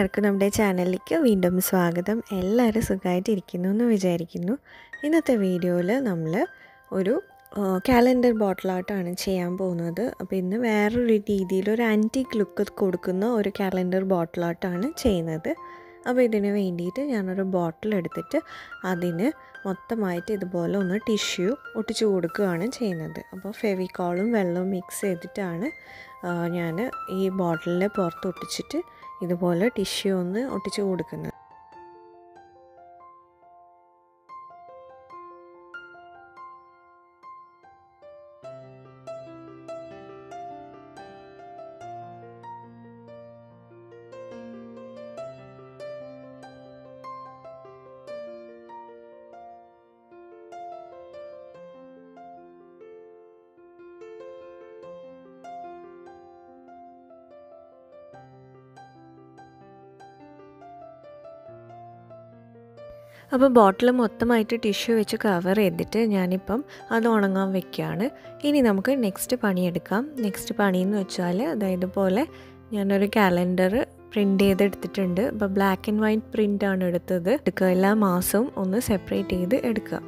എല്ലാവർക്കും നമ്മുടെ ചാനലിലേക്ക് വീണ്ടും സ്വാഗതം എല്ലാവരും സുഖമായിട്ടിരിക്കുന്നു എന്ന് വിചാരിക്കുന്നു ഇന്നത്തെ വീഡിയോയിൽ നമ്മൾ ഒരു കാലണ്ടർ ബോട്ടിലായിട്ടാണ് ചെയ്യാൻ പോകുന്നത് അപ്പോൾ ഇന്ന് വേറൊരു രീതിയിൽ ഒരു ആൻറ്റിക് ലുക്ക് കൊടുക്കുന്ന ഒരു കാലണ്ടർ ബോട്ടിലായിട്ടാണ് ചെയ്യുന്നത് അപ്പോൾ ഇതിന് വേണ്ടിയിട്ട് ഞാനൊരു ബോട്ടിൽ എടുത്തിട്ട് അതിന് മൊത്തമായിട്ട് ഇതുപോലെ ഒന്ന് ടിഷ്യൂ ഒട്ടിച്ചു കൊടുക്കുകയാണ് ചെയ്യുന്നത് അപ്പോൾ ഫെവിക്കോളും വെള്ളവും മിക്സ് ചെയ്തിട്ടാണ് ഞാൻ ഈ ബോട്ടിലിൻ്റെ പുറത്ത് ഒട്ടിച്ചിട്ട് ഇതുപോലെ ടിഷ്യൂ ഒന്ന് ഒട്ടിച്ചു കൊടുക്കുന്നത് അപ്പോൾ ബോട്ടിൽ മൊത്തമായിട്ട് ടിഷ്യൂ വെച്ച് കവർ ചെയ്തിട്ട് ഞാനിപ്പം അത് ഉണങ്ങാൻ വെക്കുകയാണ് ഇനി നമുക്ക് നെക്സ്റ്റ് പണിയെടുക്കാം നെക്സ്റ്റ് പണി എന്ന് വെച്ചാൽ അതായത് പോലെ ഞാനൊരു കാലണ്ടർ പ്രിൻ്റ് ചെയ്തെടുത്തിട്ടുണ്ട് അപ്പോൾ ബ്ലാക്ക് ആൻഡ് വൈറ്റ് പ്രിൻ്റ് ആണ് എടുത്തത് എടുക്കുക എല്ലാ മാസവും ഒന്ന് സെപ്പറേറ്റ് ചെയ്ത് എടുക്കുക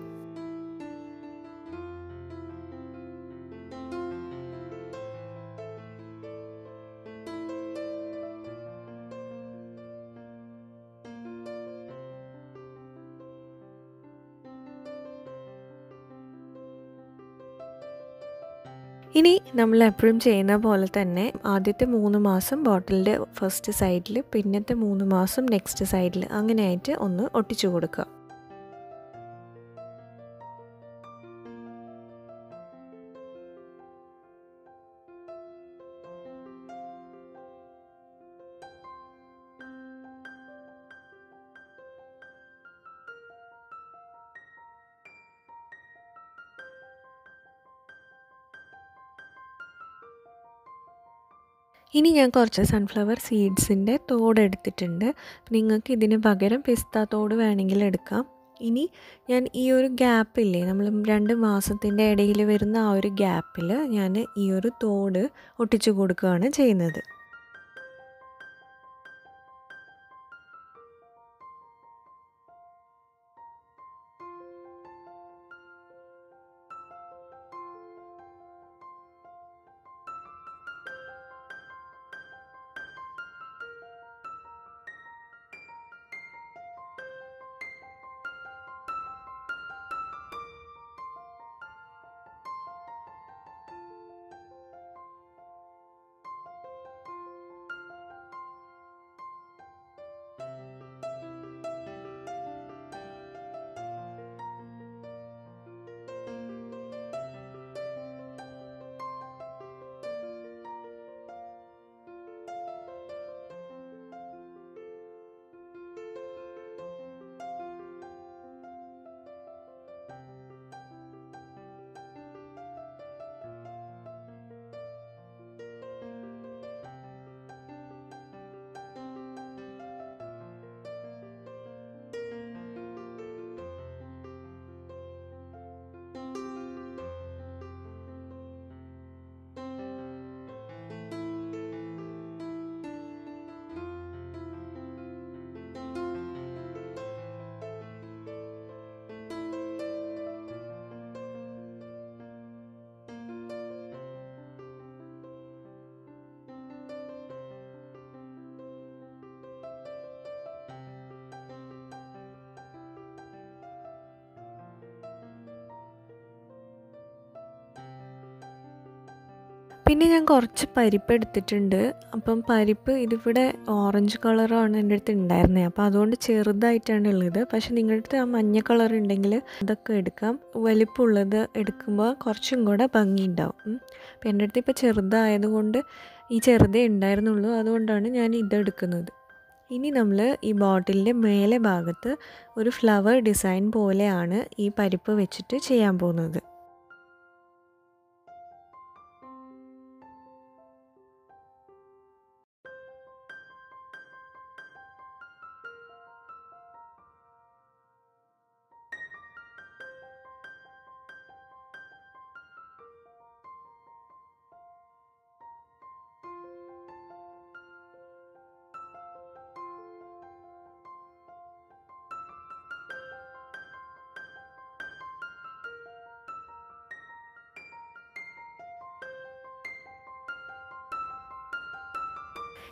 ഇനി നമ്മൾ എപ്പോഴും ചെയ്യുന്ന പോലെ തന്നെ ആദ്യത്തെ മൂന്ന് മാസം ബോട്ടിലിൻ്റെ ഫസ്റ്റ് സൈഡിൽ പിന്നത്തെ മൂന്ന് മാസം നെക്സ്റ്റ് സൈഡിൽ അങ്ങനെയായിട്ട് ഒന്ന് ഒട്ടിച്ചു കൊടുക്കുക ഇനി ഞാൻ കുറച്ച് സൺഫ്ലവർ സീഡ്സിൻ്റെ തോട് എടുത്തിട്ടുണ്ട് നിങ്ങൾക്ക് ഇതിന് പകരം പിസ്ത തോട് വേണമെങ്കിൽ എടുക്കാം ഇനി ഞാൻ ഈ ഒരു ഗ്യാപ്പില്ലേ നമ്മൾ രണ്ട് മാസത്തിൻ്റെ ഇടയിൽ വരുന്ന ആ ഒരു ഗ്യാപ്പിൽ ഞാൻ ഈ ഒരു തോട് ഒട്ടിച്ചു കൊടുക്കുകയാണ് ചെയ്യുന്നത് പിന്നെ ഞാൻ കുറച്ച് പരിപ്പ് എടുത്തിട്ടുണ്ട് അപ്പം പരിപ്പ് ഇതിവിടെ ഓറഞ്ച് കളറാണ് എൻ്റെ അടുത്ത് ഉണ്ടായിരുന്നത് അപ്പോൾ അതുകൊണ്ട് ചെറുതായിട്ടാണ് ഉള്ളത് പക്ഷേ നിങ്ങളുടെ അടുത്ത് ആ മഞ്ഞ കളർ ഉണ്ടെങ്കിൽ അതൊക്കെ എടുക്കാം വലിപ്പമുള്ളത് എടുക്കുമ്പോൾ കുറച്ചും കൂടെ ഭംഗി ഉണ്ടാവും അപ്പോൾ എൻ്റെ അടുത്ത് ഇപ്പോൾ ചെറുതായതുകൊണ്ട് ഈ ചെറുതേ ഉണ്ടായിരുന്നുള്ളൂ അതുകൊണ്ടാണ് ഞാൻ ഇതെടുക്കുന്നത് ഇനി നമ്മൾ ഈ ബോട്ടിലിൻ്റെ മേലെ ഭാഗത്ത് ഒരു ഫ്ലവർ ഡിസൈൻ പോലെയാണ് ഈ പരിപ്പ് വെച്ചിട്ട് ചെയ്യാൻ പോകുന്നത്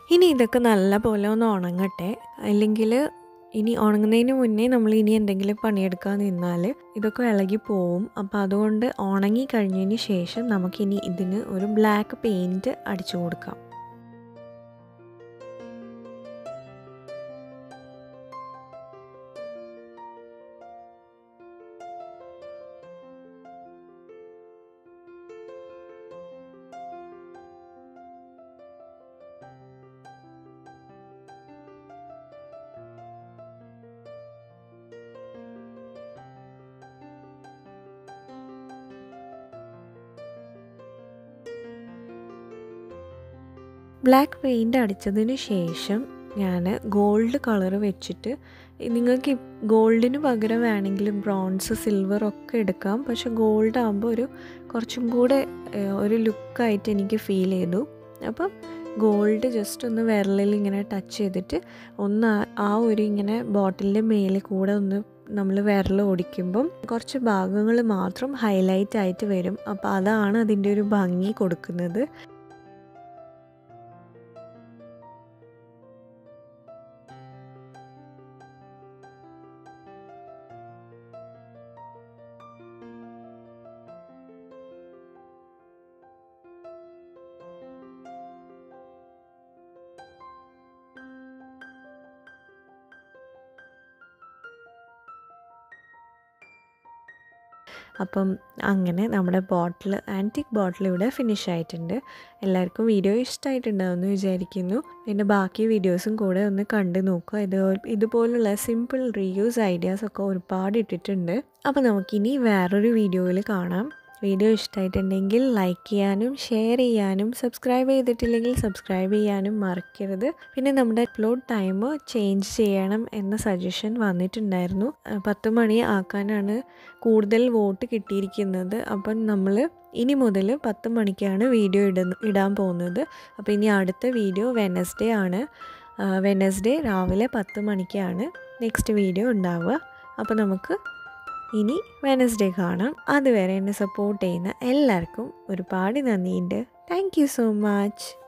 ഇനി ഇതൊക്കെ നല്ല പോലെ ഒന്ന് ഉണങ്ങട്ടെ അല്ലെങ്കിൽ ഇനി ഉണങ്ങുന്നതിന് മുന്നേ നമ്മൾ ഇനി എന്തെങ്കിലും പണിയെടുക്കാൻ നിന്നാൽ ഇതൊക്കെ ഇളകി പോവും അപ്പോൾ അതുകൊണ്ട് ഉണങ്ങി കഴിഞ്ഞതിന് ശേഷം നമുക്കിനി ഇതിന് ഒരു ബ്ലാക്ക് പെയിൻറ്റ് അടിച്ചു കൊടുക്കാം ബ്ലാക്ക് പെയിൻ്റ് അടിച്ചതിന് ശേഷം ഞാൻ ഗോൾഡ് കളർ വെച്ചിട്ട് നിങ്ങൾക്ക് ഗോൾഡിന് പകരം വേണമെങ്കിൽ ബ്രോൺസ് സിൽവർ ഒക്കെ എടുക്കാം പക്ഷെ ഗോൾഡ് ആകുമ്പോൾ ഒരു കുറച്ചും കൂടെ ഒരു ലുക്കായിട്ട് എനിക്ക് ഫീൽ ചെയ്തു അപ്പം ഗോൾഡ് ജസ്റ്റ് ഒന്ന് വിരലിൽ ഇങ്ങനെ ടച്ച് ചെയ്തിട്ട് ഒന്ന് ആ ഒരു ഇങ്ങനെ ബോട്ടിലിൻ്റെ മേലെ കൂടെ ഒന്ന് നമ്മൾ വിരൽ ഓടിക്കുമ്പം കുറച്ച് ഭാഗങ്ങൾ മാത്രം ഹൈലൈറ്റ് ആയിട്ട് വരും അപ്പോൾ അതാണ് അതിൻ്റെ ഒരു ഭംഗി കൊടുക്കുന്നത് അപ്പം അങ്ങനെ നമ്മുടെ ബോട്ടിൽ ആൻറ്റിക് ബോട്ടിൽ ഇവിടെ ഫിനിഷ് ആയിട്ടുണ്ട് എല്ലാവർക്കും വീഡിയോ ഇഷ്ടമായിട്ടുണ്ടാവുമെന്ന് വിചാരിക്കുന്നു പിന്നെ ബാക്കി വീഡിയോസും കൂടെ ഒന്ന് കണ്ടു നോക്കുക ഇത് ഇതുപോലുള്ള സിമ്പിൾ റീയൂസ് ഐഡിയാസ് ഒക്കെ ഒരുപാട് ഇട്ടിട്ടുണ്ട് അപ്പോൾ നമുക്കിനി വേറൊരു വീഡിയോയിൽ കാണാം വീഡിയോ ഇഷ്ടമായിട്ടുണ്ടെങ്കിൽ ലൈക്ക് ചെയ്യാനും ഷെയർ ചെയ്യാനും സബ്സ്ക്രൈബ് ചെയ്തിട്ടില്ലെങ്കിൽ സബ്സ്ക്രൈബ് ചെയ്യാനും മറക്കരുത് പിന്നെ നമ്മുടെ അപ്ലോഡ് ടൈം ചേഞ്ച് ചെയ്യണം എന്ന സജഷൻ വന്നിട്ടുണ്ടായിരുന്നു പത്ത് മണി ആക്കാനാണ് കൂടുതൽ വോട്ട് കിട്ടിയിരിക്കുന്നത് അപ്പം നമ്മൾ ഇനി മുതൽ പത്ത് മണിക്കാണ് വീഡിയോ ഇടുന്ന ഇടാൻ പോകുന്നത് അപ്പോൾ ഇനി അടുത്ത വീഡിയോ വെനസ്ഡേ ആണ് വെനസ്ഡേ രാവിലെ പത്ത് മണിക്കാണ് നെക്സ്റ്റ് വീഡിയോ ഉണ്ടാവുക അപ്പോൾ നമുക്ക് ഇനി വെനസ്ഡേ കാണാം അതുവരെ എന്നെ സപ്പോർട്ട് ചെയ്യുന്ന എല്ലാവർക്കും ഒരുപാട് നന്ദിയുണ്ട് താങ്ക് യു സോ മച്ച്